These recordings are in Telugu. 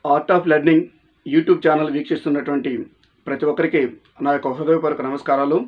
art of learning YouTube channel వీక్షిస్తున్నటువంటి ప్రతి ఒక్కరికి నా యొక్క హృదయపూర్వక నమస్కారాలు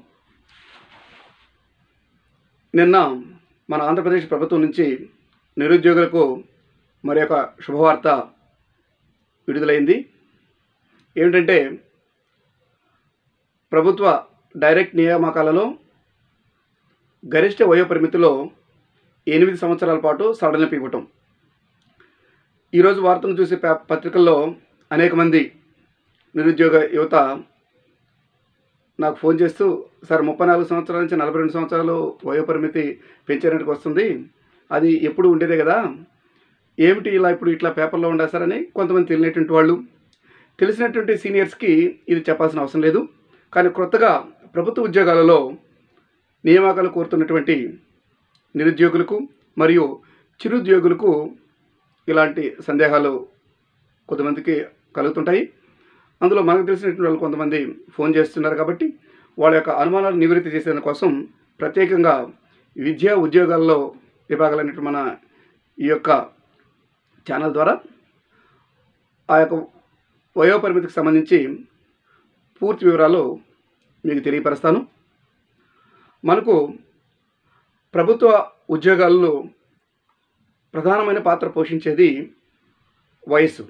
నిన్న మన ఆంధ్రప్రదేశ్ ప్రభుత్వం నుంచి నిరుద్యోగులకు మరి ఒక శుభవార్త విడుదలైంది ఏమిటంటే ప్రభుత్వ డైరెక్ట్ నియామకాలలో గరిష్ట వయో పరిమితిలో ఎనిమిది సంవత్సరాల పాటు సడలింపు ఇవ్వటం ఈరోజు వార్తను చూసే పే- పత్రికల్లో అనేక మంది నిరుద్యోగ యువత నాకు ఫోన్ చేస్తూ సార్ ముప్పై నాలుగు సంవత్సరాల నుంచి నలభై రెండు సంవత్సరాలు వయో పరిమితి పెంచేందుకు వస్తుంది అది ఎప్పుడు ఉండేదే కదా ఏమిటి ఇలా ఇప్పుడు ఇట్లా పేపర్లో ఉండా సార్ అని కొంతమంది తెలియనటువంటి వాళ్ళు తెలిసినటువంటి సీనియర్స్కి ఇది చెప్పాల్సిన అవసరం లేదు కానీ కొత్తగా ప్రభుత్వ ఉద్యోగాలలో నియామకాలు కోరుతున్నటువంటి నిరుద్యోగులకు మరియు చిరుద్యోగులకు ఇలాంటి సందేహాలు కొంతమందికి కలుగుతుంటాయి అందులో మనకు తెలిసినటువంటి వాళ్ళు కొంతమంది ఫోన్ చేస్తున్నారు కాబట్టి వాళ్ళ యొక్క అనుమానాలు నివృత్తి చేసేందుకు కోసం ప్రత్యేకంగా విద్యా ఉద్యోగాల్లో విభాగాలైనటువంటి మన ఈ యొక్క ఛానల్ ద్వారా ఆ యొక్క వయోపరిమితికి సంబంధించి పూర్తి వివరాలు మీకు తెలియపరుస్తాను మనకు ప్రభుత్వ ఉద్యోగాల్లో ప్రధానమైన పాత్ర పోషించేది వయస్సు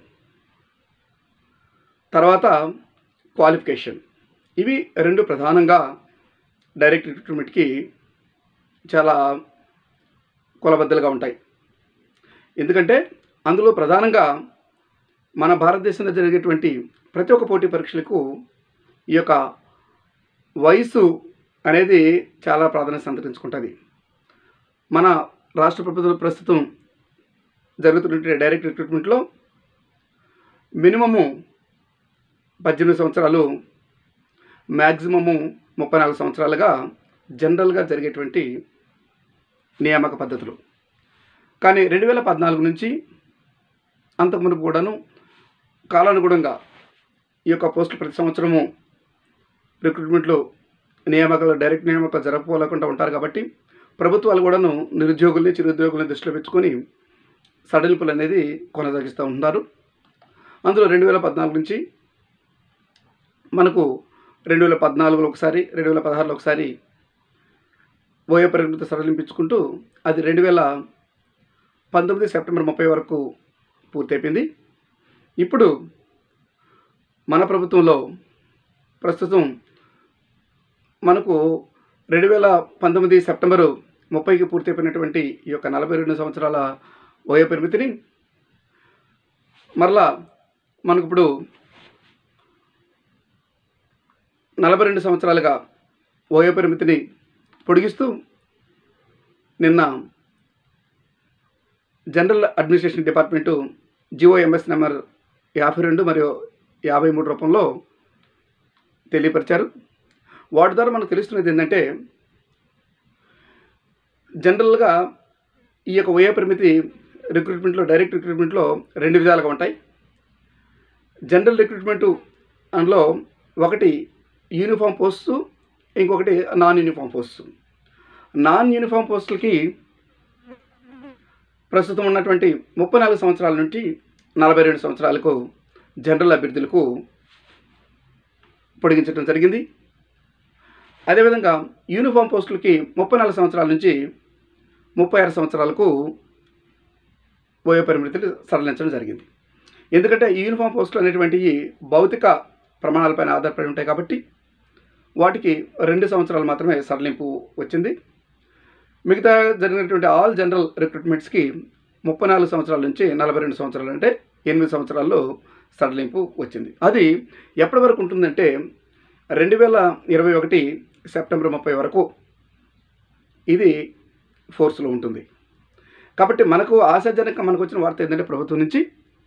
తర్వాత క్వాలిఫికేషన్ ఇవి రెండు ప్రధానంగా డైరెక్ట్ రిక్రూట్మెంట్కి చాలా కొలబద్దలుగా ఉంటాయి ఎందుకంటే అందులో ప్రధానంగా మన భారతదేశంలో జరిగేటువంటి ప్రతి ఒక్క పోటీ పరీక్షలకు ఈ యొక్క వయసు అనేది చాలా ప్రాధాన్యత సంతరించుకుంటుంది మన రాష్ట్ర ప్రభుత్వం ప్రస్తుతం జరుగుతున్నటువంటి డైరెక్ట్ రిక్రూట్మెంట్లో మినిమము పద్దెనిమిది సంవత్సరాలు మ్యాక్సిమము ముప్పై నాలుగు సంవత్సరాలుగా జనరల్గా జరిగేటువంటి నియామక పద్ధతులు కానీ రెండు వేల పద్నాలుగు నుంచి అంతకుముందు కూడాను కాలానుగుణంగా ఈ యొక్క పోస్టులు ప్రతి సంవత్సరము రిక్రూట్మెంట్లు నియామకాలు డైరెక్ట్ నియామకాలు జరగపోలేకుండా ఉంటారు కాబట్టి ప్రభుత్వాలు కూడాను నిరుద్యోగుల్ని చిరుద్యోగుల్ని దృష్టిలో పెట్టుకొని సడలింపులు అనేది కొనసాగిస్తూ ఉన్నారు అందులో రెండు వేల పద్నాలుగు నుంచి మనకు రెండు వేల పద్నాలుగులో ఒకసారి రెండు వేల పదహారులో ఒకసారి వయో పరిమితి సడలింపించుకుంటూ అది రెండు వేల పంతొమ్మిది సెప్టెంబర్ ముప్పై వరకు పూర్తయిపోయింది ఇప్పుడు మన ప్రభుత్వంలో ప్రస్తుతం మనకు రెండు వేల పంతొమ్మిది సెప్టెంబరు ముప్పైకి పూర్తయిపోయినటువంటి ఈ యొక్క నలభై రెండు సంవత్సరాల వయో పరిమితిని మరలా మనకు ఇప్పుడు నలభై రెండు సంవత్సరాలుగా వయో పరిమితిని పొడిగిస్తూ నిన్న general administration department GOMS number యాభై రెండు మరియు యాభై మూడు రూపంలో తెలియపరిచారు వాటి ద్వారా మనకు తెలుస్తున్నది ఏంటంటే జనరల్గా ఈ యొక్క వయో పరిమితి రిక్రూట్మెంట్లో డైరెక్ట్ రిక్రూట్మెంట్లో రెండు విధాలుగా ఉంటాయి జనరల్ రిక్రూట్మెంటు అందులో ఒకటి యూనిఫామ్ పోస్టు ఇంకొకటి non uniform post non uniform పోస్టులకి ప్రస్తుతం ఉన్నటువంటి ముప్పై నాలుగు సంవత్సరాల నుంచి నలభై రెండు సంవత్సరాలకు జనరల్ అభ్యర్థులకు పొడిగించడం జరిగింది అదేవిధంగా యూనిఫామ్ పోస్టులకి ముప్పై నాలుగు సంవత్సరాల నుంచి ముప్పై ఆరు సంవత్సరాలకు వయో పరిమితులు సడలించడం జరిగింది ఎందుకంటే ఈ యూనిఫామ్ పోస్టులు అనేటువంటివి భౌతిక ప్రమాణాలపైన ఆధారపడి ఉంటాయి కాబట్టి వాటికి రెండు సంవత్సరాలు మాత్రమే సడలింపు వచ్చింది మిగతా జరిగినటువంటి ఆల్ జనరల్ రిక్రూట్మెంట్స్కి ముప్పై నాలుగు సంవత్సరాల నుంచి నలభై రెండు సంవత్సరాలు అంటే ఎనిమిది సంవత్సరాల్లో సడలింపు వచ్చింది అది ఎప్పటి వరకు ఉంటుందంటే రెండు వేల ఇరవై ఒకటి సెప్టెంబర్ ముప్పై వరకు ఇది ఫోర్స్లో ఉంటుంది కాబట్టి మనకు ఆశాజనకంగా మనకు వచ్చిన వార్త ఏంటంటే ప్రభుత్వం నుంచి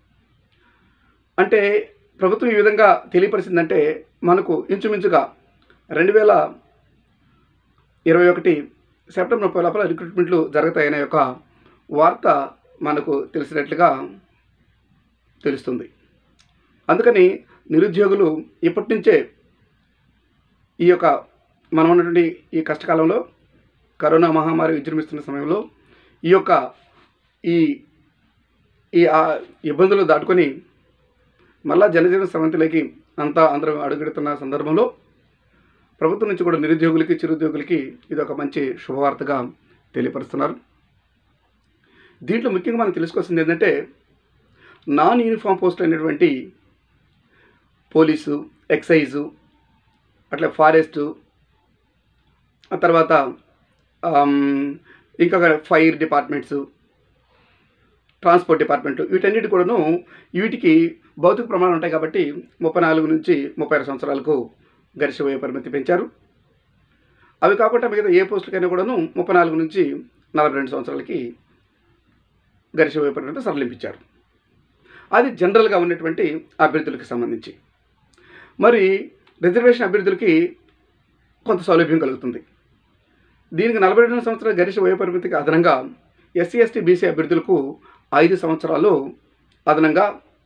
అంటే ప్రభుత్వం ఈ విధంగా తెలియపరిచిందంటే మనకు ఇంచుమించుగా రెండు వేల ఇరవై ఒకటి సెప్టెంబర్ ముప్పై లోపల రిక్రూట్మెంట్లు జరుగుతాయనే యొక్క వార్త మనకు తెలిసినట్లుగా తెలుస్తుంది అందుకని నిరుద్యోగులు ఇప్పటి నుంచే ఈ యొక్క మనం ఉన్నటువంటి ఈ కష్టకాలంలో కరోనా మహమ్మారి విజృంభిస్తున్న సమయంలో ఈ యొక్క ఈ ఈ ఆ ఇబ్బందులు దాటుకొని మళ్ళా జనజీవన సమంతిలోకి అంతా అందరం అడుగుడుతున్న సందర్భంలో ప్రభుత్వం నుంచి కూడా నిరుద్యోగులకి చిరుద్యోగులకి ఇది ఒక మంచి శుభవార్తగా తెలియపరుస్తున్నారు దీంట్లో ముఖ్యంగా మనం తెలుసుకోవాల్సింది ఏంటంటే నాన్ యూనిఫామ్ పోస్టులు అనేటువంటి పోలీసు ఎక్సైజు అట్లా ఫారెస్టు ఆ తర్వాత ఆమ్, ఇంకా ఫైర్ డిపార్ట్మెంట్స్ ట్రాన్స్పోర్ట్ డిపార్ట్మెంట్ వీటన్నిటి కూడాను వీటికి భౌతిక ప్రమాణాలు ఉంటాయి కాబట్టి ముప్పై నాలుగు నుంచి ముప్పై ఆరు సంవత్సరాలకు గరిష్ట వయ పరిమితి పెంచారు అవి కాకుండా మిగతా ఏ పోస్టులకైనా కూడాను ముప్పై నాలుగు నుంచి నలభై రెండు సంవత్సరాలకి గరిష్ట వయ పరిమితి సరళింపించారు అది జనరల్గా ఉన్నటువంటి అభ్యర్థులకు సంబంధించి మరి రిజర్వేషన్ అభ్యర్థులకి కొంత సౌలభ్యం కలుగుతుంది దీనికి నలభై రెండు సంవత్సరాల గరిష్ట వయ పరిమితికి అదనంగా ఎస్సీ ఎస్టీ బీసీ అభ్యర్థులకు ఐదు సంవత్సరాలు అదనంగా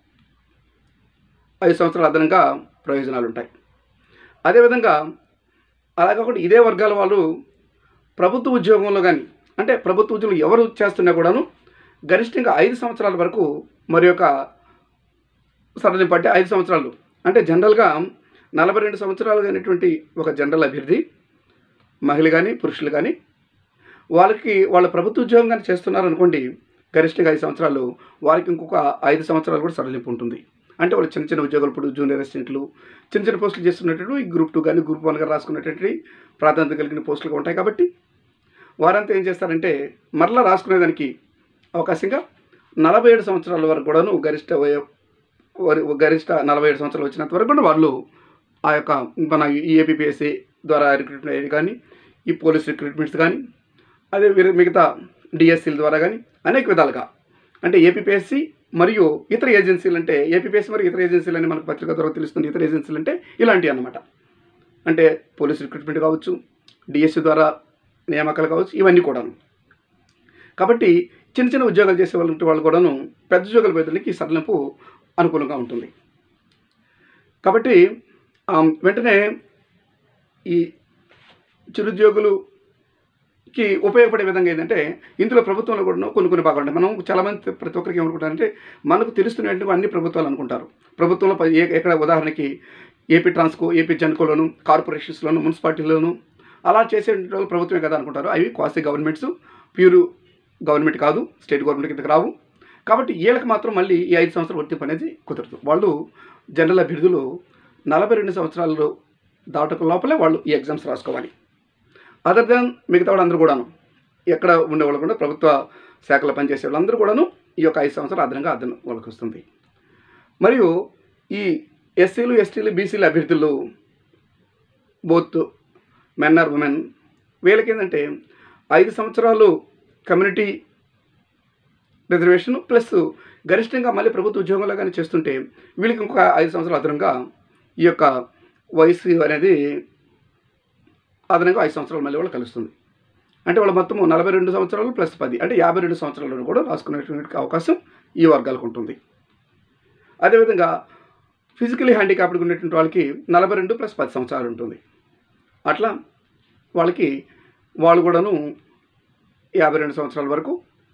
ఐదు సంవత్సరాలు అదనంగా ప్రయోజనాలు ఉంటాయి అదేవిధంగా అలా కాకుండా ఇదే వర్గాల వాళ్ళు ప్రభుత్వ ఉద్యోగంలో కానీ అంటే ప్రభుత్వ ఉద్యోగులు ఎవరు చేస్తున్నా కూడాను గరిష్టంగా ఐదు సంవత్సరాల వరకు మరి యొక్క సడలింపు అంటే ఐదు సంవత్సరాలు అంటే జనరల్గా నలభై రెండు సంవత్సరాలు అయినటువంటి ఒక జనరల్ అభ్యర్థి మహిళ కానీ పురుషులు కానీ వాళ్ళకి వాళ్ళ ప్రభుత్వ ఉద్యోగం కానీ చేస్తున్నారు అనుకోండి గరిష్టంగా ఐదు సంవత్సరాలు వారికి ఇంకొక ఐదు సంవత్సరాలు కూడా సడలింపు ఉంటుంది అంటే వాళ్ళు చిన్న చిన్న ఉద్యోగాలు ఇప్పుడు జూనియర్ అసిస్టెంట్లు చిన్న చిన్న పోస్టులు చేస్తున్నట్టు ఈ గ్రూప్ టూ కానీ గ్రూప్ వన్ గారు రాసుకున్నటువంటి ప్రాధాన్యత కలిగిన పోస్టులుగా ఉంటాయి కాబట్టి వారంతా ఏం చేస్తారంటే మరలా రాసుకునేదానికి అవకాశంగా నలభై ఏడు సంవత్సరాల వరకు కూడాను గరిష్ట వయ వరి- గరిష్ట నలభై ఏడు సంవత్సరాలు వచ్చినంత వరకు కూడా వాళ్ళు ఆ యొక్క మన ఈ ఏపీపీఎస్సీ ద్వారా రిక్రూట్మెంట్ అయ్యేది కానీ ఈ పోలీస్ రిక్రూట్మెంట్స్ కానీ అదే వేరే మిగతా డిఎస్సీల ద్వారా కానీ అనేక విధాలుగా అంటే ఏపీపీఎస్సీ మరియు ఇతర ఏజెన్సీలు అంటే ఏపీపీఎస్సీ మరియు ఇతర ఏజెన్సీలు అని మనకు పత్రిక ద్వారా తెలుస్తుంది ఇతర ఏజెన్సీలు అంటే ఇలాంటివి అన్నమాట అంటే పోలీస్ రిక్రూట్మెంట్ కావచ్చు డిఎస్సీ ద్వారా నియామకాలు కావచ్చు ఇవన్నీ కూడాను కాబట్టి చిన్న చిన్న ఉద్యోగాలు చేసే వాళ్ళు వాళ్ళు కూడాను పెద్ద ఉద్యోగాల బదులకి ఈ సడలింపు అనుకూలంగా ఉంటుంది కాబట్టి ఆ, వెంటనే ఈ చిరుద్యోగులుకి ఉపయోగపడే విధంగా ఏంటంటే ఇందులో ప్రభుత్వంలో కూడా కొన్ని కొన్ని భాగాలు ఉంటాయి మనం చాలామంది ప్రతి ఒక్కరికి ఏమనుకుంటారంటే మనకు తెలుస్తున్నట్టు అన్ని ప్రభుత్వాలు అనుకుంటారు ప్రభుత్వంలో ప- ఏ- ఎక్కడ ఉదాహరణకి ఏపీ ట్రాన్స్కో ఏపీ జన్కోలోను కార్పొరేషన్స్లోను మున్సిపాలిటీలోను అలా చేసే వాళ్ళు ప్రభుత్వమే కదా అనుకుంటారు అవి క్వాసి గవర్నమెంట్స్ ప్యూర్ గవర్నమెంట్ కాదు స్టేట్ గవర్నమెంట్ కిందకి రావు కాబట్టి వీళ్ళకి మాత్రం మళ్ళీ ఈ ఐదు సంవత్సరాలు వర్తింపు అనేది కుదరదు వాళ్ళు జనరల్ అభ్యర్థులు నలభై రెండు సంవత్సరాలు దాటక లోపలే వాళ్ళు ఈ ఎగ్జామ్స్ రాసుకోవాలి అదర్ దాన్ మిగతా వాళ్ళందరూ కూడాను ఎక్కడ ఉండేవాళ్ళు కూడా ప్రభుత్వ శాఖలో పనిచేసే వాళ్ళందరూ కూడాను ఈ యొక్క ఐదు సంవత్సరాలు అదనంగా అదనం వాళ్ళకి వస్తుంది మరియు ఈ ఎస్సీలు ఎస్టీలు బీసీలు అభ్యర్థులు బోత్ మెన్ ఆర్ ఉమెన్ వీళ్ళకి ఏంటంటే ఐదు సంవత్సరాలు కమ్యూనిటీ రిజర్వేషన్ ప్లస్ గరిష్టంగా మళ్ళీ ప్రభుత్వ ఉద్యోగంలో కానీ చేస్తుంటే వీళ్ళకి ఇంకొక ఐదు సంవత్సరాలు అదనంగా ఈ యొక్క వయసు అనేది అదనంగా ఐదు సంవత్సరాలు మళ్ళీ వాళ్ళు కలుస్తుంది అంటే వాళ్ళు మొత్తం నలభై రెండు సంవత్సరాలు ప్లస్ పది అంటే యాభై రెండు సంవత్సరాలను కూడా రాసుకునేటువంటి అవకాశం ఈ వర్గాలకు ఉంటుంది అదేవిధంగా ఫిజికలీ హ్యాండిక్యాప్డ్ ఉన్నటువంటి వాళ్ళకి నలభై రెండు ప్లస్ పది సంవత్సరాలు ఉంటుంది అట్లా వాళ్ళకి వాళ్ళు కూడాను యాభై రెండు సంవత్సరాల వరకు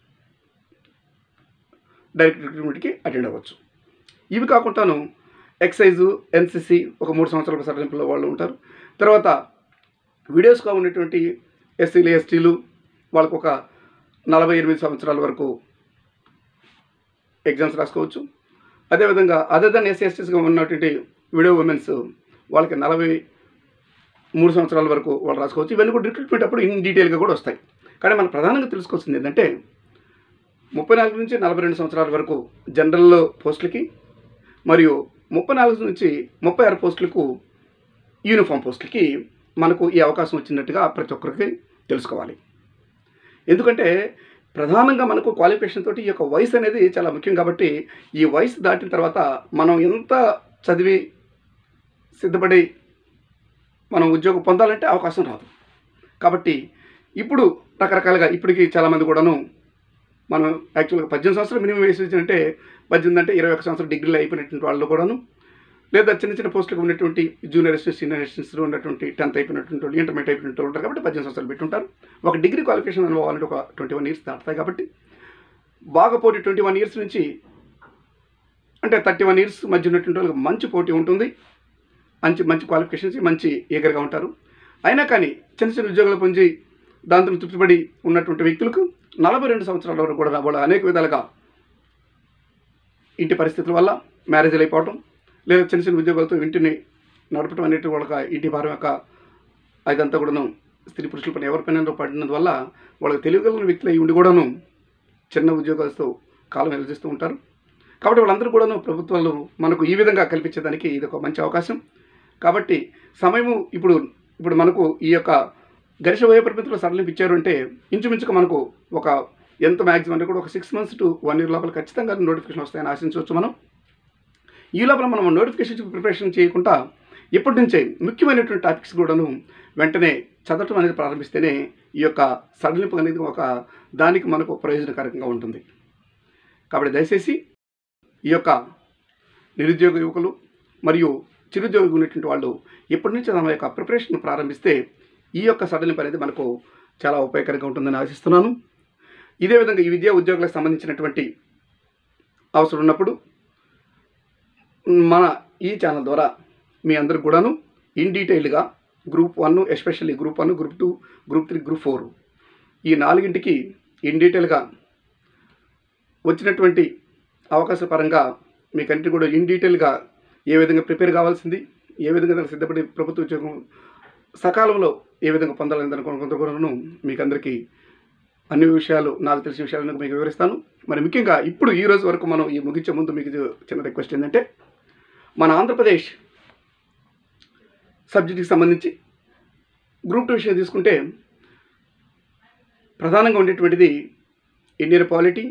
డైరెక్ట్ రిక్రూట్మెంట్కి అటెండ్ అవ్వచ్చు ఇవి కాకుండాను ఎక్సైజు ఎన్సిసి ఒక మూడు సంవత్సరాల సడలింపులో వాళ్ళు ఉంటారు తర్వాత వీడియోస్గా ఉన్నటువంటి ఎస్సీలు ఎస్టీలు వాళ్ళకు ఒక నలభై ఎనిమిది సంవత్సరాల వరకు ఎగ్జామ్స్ రాసుకోవచ్చు అదేవిధంగా అదర్ దన్ ఎస్సీ ఎస్టీస్గా ఉన్నటువంటి వీడియో ఉమెన్స్ వాళ్ళకి నలభై మూడు సంవత్సరాల వరకు వాళ్ళు రాసుకోవచ్చు ఇవన్నీ కూడా రిక్రూట్మెంట్ అప్పుడు ఇన్ డీటెయిల్గా కూడా వస్తాయి కానీ మనం ప్రధానంగా తెలుసుకోవాల్సింది ఏంటంటే ముప్పై నాలుగు నుంచి నలభై రెండు సంవత్సరాల వరకు జనరల్ పోస్టులకి మరియు ముప్పై నాలుగు నుంచి ముప్పై ఆరు పోస్టులకు యూనిఫామ్ పోస్టులకి మనకు ఈ అవకాశం వచ్చినట్టుగా ప్రతి ఒక్కరికి తెలుసుకోవాలి ఎందుకంటే ప్రధానంగా మనకు క్వాలిఫికేషన్ తోటి ఈ యొక్క వయసు అనేది చాలా ముఖ్యం కాబట్టి ఈ వయసు దాటిన తర్వాత మనం ఎంత చదివి సిద్ధపడి మనం ఉద్యోగం పొందాలంటే అవకాశం రాదు కాబట్టి ఇప్పుడు రకరకాలుగా ఇప్పటికి చాలామంది కూడాను మనం యాక్చువల్గా పద్దెనిమిది సంవత్సరాలు మినిమం వయసు వచ్చినట్టే పద్దెనిమిది అంటే ఇరవై ఒక సంవత్సరం డిగ్రీలు అయిపోయినటువంటి వాళ్ళు కూడాను లేదా చిన్న చిన్న పోస్టులకు ఉన్నటువంటి జూనియర్ అసిస్టెంట్ సీనియర్ అసిస్టెంట్స్లో ఉన్నటువంటి టెన్త్ అయిపోయినటువంటి వాళ్ళు ఇంటర్మీడియట్ అయిపోయినటువంటి వాళ్ళు ఉంటారు కాబట్టి పద్దెనిమిది సంవత్సరాలు పెట్టుంటారు ఒక డిగ్రీ క్వాలిఫికేషన్ అనుభవాలంటే ఒక ట్వంటీ వన్ ఇయర్స్ దాటుతాయి కాబట్టి బాగా పోటీ ట్వంటీ వన్ ఇయర్స్ నుంచి అంటే థర్టీ వన్ ఇయర్స్ మధ్య ఉన్నటువంటి వాళ్ళకి మంచి పోటీ ఉంటుంది మంచి మంచి క్వాలిఫికేషన్స్ మంచి ఈగర్గా ఉంటారు అయినా కానీ చిన్న చిన్న ఉద్యోగాలు పొంది దాంతో తృప్తిపడి ఉన్నటువంటి వ్యక్తులకు నలభై రెండు సంవత్సరాల వరకు కూడా వాళ్ళు అనేక విధాలుగా ఇంటి పరిస్థితుల వల్ల మ్యారేజ్లు అయిపోవటం లేదా చిన్న చిన్న ఉద్యోగాలతో ఇంటిని నడపడం అనేది వాళ్ళకి ఇంటి భారం యొక్క అదంతా కూడాను స్త్రీ పురుషుల పైన ఎవరి పైన పడినందువల్ల వాళ్ళకి తెలియగలిగిన వ్యక్తులు అయి ఉండి కూడాను చిన్న ఉద్యోగాలతో కాలం వెలిసిస్తూ ఉంటారు కాబట్టి వాళ్ళందరూ కూడాను ప్రభుత్వాలు మనకు ఈ విధంగా కల్పించేదానికి ఇది ఒక మంచి అవకాశం కాబట్టి సమయము ఇప్పుడు ఇప్పుడు మనకు ఈ యొక్క గరిష్ట వయ పరిమితిలో సడలింపు ఇచ్చారు అంటే ఇంచుమించుగా మనకు ఒక ఎంత మ్యాక్సిమం అంటే కూడా ఒక six months to one year లోపల ఖచ్చితంగా నోటిఫికేషన్ వస్తాయని ఆశించవచ్చు మనం ఈ లోపల మనం నోటిఫికేషన్ ప్రిపరేషన్ చేయకుండా ఇప్పటి నుంచే ముఖ్యమైనటువంటి టాపిక్స్ కూడాను వెంటనే చదవటం అనేది ప్రారంభిస్తేనే ఈ యొక్క సడలింపు అనేది ఒక దానికి మనకు ప్రయోజనకరంగా ఉంటుంది కాబట్టి దయచేసి ఈ యొక్క నిరుద్యోగ యువకులు మరియు చిరుద్యోగి ఉన్నటువంటి వాళ్ళు ఇప్పటి నుంచి తమ యొక్క ప్రిపరేషన్ ప్రారంభిస్తే ఈ యొక్క సడలింపు అనేది మనకు చాలా ఉపయోగకరంగా ఉంటుందని ఆశిస్తున్నాను ఇదే విధంగా ఈ విద్యా ఉద్యోగులకు సంబంధించినటువంటి అవసరం ఉన్నప్పుడు మన ఈ ఛానల్ ద్వారా మీ అందరికి కూడాను ఇన్ డీటెయిల్గా group one especially group one group two group three group four ఈ నాలుగింటికి ఇన్ డీటెయిల్గా వచ్చినటువంటి అవకాశ పరంగా మీకంటే కూడా ఇన్ డీటెయిల్గా ఏ విధంగా ప్రిపేర్ కావాల్సింది ఏ విధంగా దానికి సిద్ధపడి ప్రభుత్వ ఉద్యోగం సకాలంలో ఏ విధంగా పొందాలని దాని కొంత కూడాను మీకు అందరికీ అన్ని విషయాలు నాకు తెలిసిన విషయాలను మీకు వివరిస్తాను మరి ముఖ్యంగా ఇప్పుడు ఈ రోజు వరకు మనం ఈ ముగించే ముందు మీకు చిన్న రిక్వెస్ట్ ఏంటంటే మన ఆంధ్రప్రదేశ్ సబ్జెక్ట్కి సంబంధించి గ్రూప్ టూ విషయం తీసుకుంటే ప్రధానంగా ఉండేటువంటిది Indian polity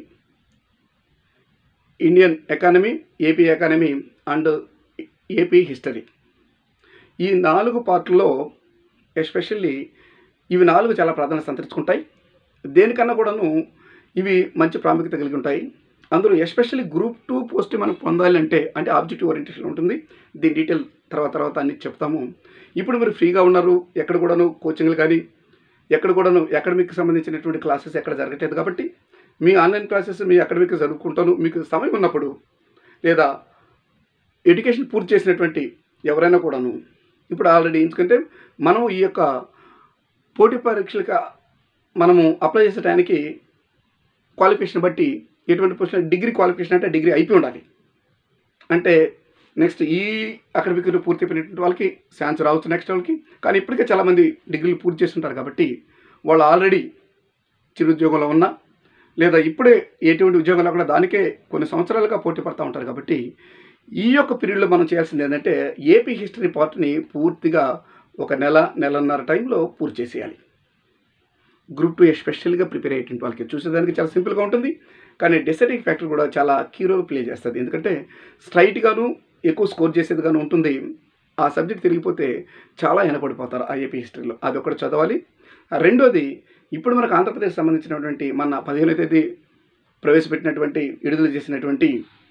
Indian economy AP economy and AP history ఈ నాలుగు పార్ట్లో ఎస్పెషల్లీ ఇవి నాలుగు చాలా ప్రాధాన్యత సంతరించుకుంటాయి దేనికన్నా కూడాను ఇవి మంచి ప్రాముఖ్యత కలిగి ఉంటాయి అందులో ఎస్పెషల్లీ గ్రూప్ టూ పోస్ట్ మనం పొందాలి అంటే అంటే ఆబ్జెక్టివ్ ఓరియంటేషన్ ఉంటుంది దీని డీటెయిల్ తర్వాత తర్వాత అన్ని చెప్తాము ఇప్పుడు మీరు ఫ్రీగా ఉన్నారు ఎక్కడ కూడాను కోచింగ్లు కానీ ఎక్కడ కూడాను అకాడమిక్ సంబంధించినటువంటి క్లాసెస్ ఎక్కడ జరగట్లేదు కాబట్టి మీ ఆన్లైన్ క్లాసెస్ మీ అకాడమిక్ చదువుకుంటాను మీకు సమయం ఉన్నప్పుడు లేదా ఎడ్యుకేషన్ పూర్తి చేసినటువంటి ఎవరైనా కూడాను ఇప్పుడు ఆల్రెడీ ఎందుకంటే మనం ఈ యొక్క పోటీ పరీక్షలకు మనము అప్లై చేసే టైంకి క్వాలిఫికేషన్ బట్టి ఎటువంటి పొజిషన్ డిగ్రీ క్వాలిఫికేషన్ అంటే డిగ్రీ అయిపోయి ఉండాలి అంటే నెక్స్ట్ ఈ అకాడమిక్ పూర్తి అయిపోయినటువంటి వాళ్ళకి ఛాన్స్ రావచ్చు నెక్స్ట్ వాళ్ళకి కానీ ఇప్పటికే చాలామంది డిగ్రీలు పూర్తి చేస్తుంటారు కాబట్టి వాళ్ళు ఆల్రెడీ చిరుద్యోగంలో ఉన్నా లేదా ఇప్పుడే ఎటువంటి ఉద్యోగంలో కూడా దానికే కొన్ని సంవత్సరాలుగా పోటీ పడుతూ ఉంటారు కాబట్టి ఈ యొక్క పీరియడ్లో మనం చేయాల్సింది ఏంటంటే ఏపీ హిస్టరీ పార్ట్ని పూర్తిగా ఒక నెల నెలన్నర టైంలో పూర్తి చేసేయాలి గ్రూప్ టూ ఎస్పెషల్గా ప్రిపేర్ అయ్యేటువంటి వాళ్ళకి చూసేదానికి చాలా సింపుల్గా ఉంటుంది కానీ డిసైడింగ్ ఫ్యాక్టర్ కూడా చాలా కీ రోల్ ప్లే చేస్తుంది ఎందుకంటే స్ట్రైట్గాను ఎక్కువ స్కోర్ చేసేదిగాను ఉంటుంది ఆ సబ్జెక్ట్ తిరిగిపోతే చాలా వెనపడిపోతారు ఆ ఏపీ హిస్టరీలో అది ఒకటి చదవాలి రెండోది ఇప్పుడు మనకు ఆంధ్రప్రదేశ్ సంబంధించినటువంటి మన పదిహేనవ తేదీ ప్రవేశపెట్టినటువంటి విడుదల చేసినటువంటి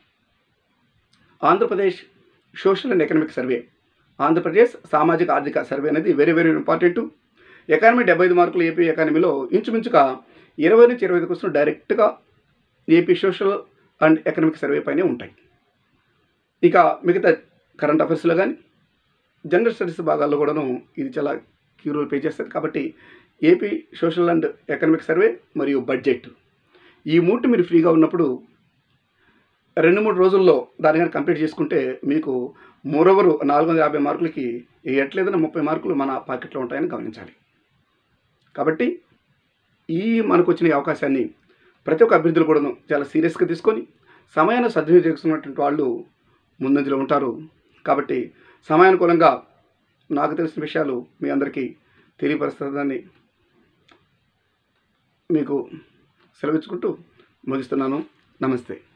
Andhra Pradesh social and economic survey Andhra Pradesh సామాజిక ఆర్థిక సర్వే అనేది వెరీ వెరీ ఇంపార్టెంట్ ఎకానమీ డెబ్బై ఐదు మార్కులు ఏపీ ఎకానమీలో ఇంచుమించుగా ఇరవై నుంచి ఇరవై ఐదు క్వశ్చన్ డైరెక్ట్గా AP social and economic survey పైనే ఉంటాయి ఇక మిగతా కరెంట్ అఫైర్స్లో కానీ జనరల్ స్టడీస్ భాగాల్లో కూడాను ఇది చాలా కీ రోల్ పే చేస్తుంది కాబట్టి AP social and economic survey మరియు బడ్జెట్ ఈ మూడు మీరు ఫ్రీగా ఉన్నప్పుడు రెండు మూడు రోజుల్లో దాని కానీ కంప్లీట్ చేసుకుంటే మీకు మోరోవరు నాలుగు వందల యాభై మార్కులకి ఎట్లేదన్నా ముప్పై మార్కులు మన పాకెట్లో ఉంటాయని గమనించాలి కాబట్టి ఈ మనకు వచ్చిన ఈ అవకాశాన్ని ప్రతి ఒక్క అభ్యర్థులు కూడాను చాలా సీరియస్గా తీసుకొని సమయాన్ని సద్వినియోగం చేసుకున్నటువంటి వాళ్ళు ముందంజలో ఉంటారు కాబట్టి సమయానుకూలంగా నాకు తెలిసిన విషయాలు మీ అందరికీ తెలియపరుస్తుందని మీకు సెలవించుకుంటూ ముగిస్తున్నాను నమస్తే